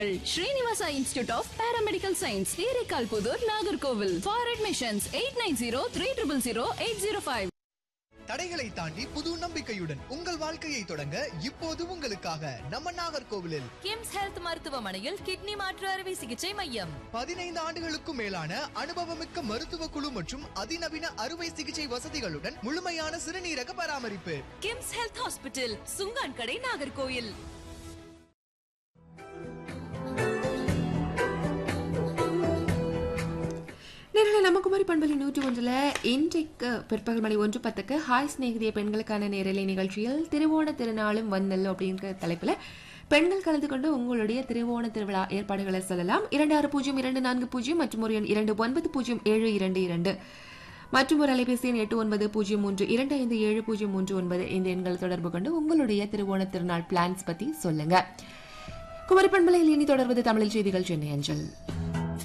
Srinivasa institute of paramedical science Therekal Pudur Nagercoil for admissions eight nine zero three triple zero eight zero five தடைகளை தாண்டி புது நம்பிக்கையுடன் உங்கள் வாழ்க்கையை தொடங்க இப்போது உங்களுக்காக நம்ம நாகர்கோவிலில் கிம்ஸ் ஹெல்த் மருத்துவமனையில் கிட்னி மாற்று அறுவை சிகிச்சை மையம் பதினைந்து ஆண்டுகளுக்கும் மேலான அனுபவமிக்க மருத்துவ குழு மற்றும் அதிநவீன அறுவை சிகிச்சை வசதிகளுடன் முழுமையான சிறுநீரக பராமரிப்பு கிம்ஸ் ஹெல்த் ஹாஸ்பிட்டல் சுங்கான் கடை நாகர்கோயில் நேரில் நம்ம குமரி பண்பலி நூற்றி ஒன்றில் இன்றைக்கு பிற்பகல் மணி ஒன்று பத்துக்கு ஹாய் சிநேகிதிய பெண்களுக்கான நேரலை நிகழ்ச்சியில் திருவோண திருநாளும் வந்தல் அப்படிங்கிற தலைப்பில் பெண்கள் கலந்து கொண்டு உங்களுடைய திருவோண திருவிழா ஏற்பாடுகளை சொல்லலாம் இரண்டு ஆறு பூஜ்ஜியம் இரண்டு நான்கு பூஜ்ஜியம் மற்றும் ஒரு எண் இரண்டு ஒன்பது பூஜ்ஜியம் ஏழு இரண்டு இரண்டு மற்றும் ஒரு அலைபேசி எண் எட்டு ஒன்பது பூஜ்ஜியம் மூன்று இரண்டு ஐந்து ஏழு பூஜ்ஜியம் மூன்று ஒன்பது இந்த எண்கள் தொடர்பு கொண்டு உங்களுடைய திருவோண திருநாள் பிளான்ஸ் பற்றி சொல்லுங்க குமரி பண்பலையில் இனி தொடர்வது தமிழில் செய்திகள் சென்னை அஞ்சல்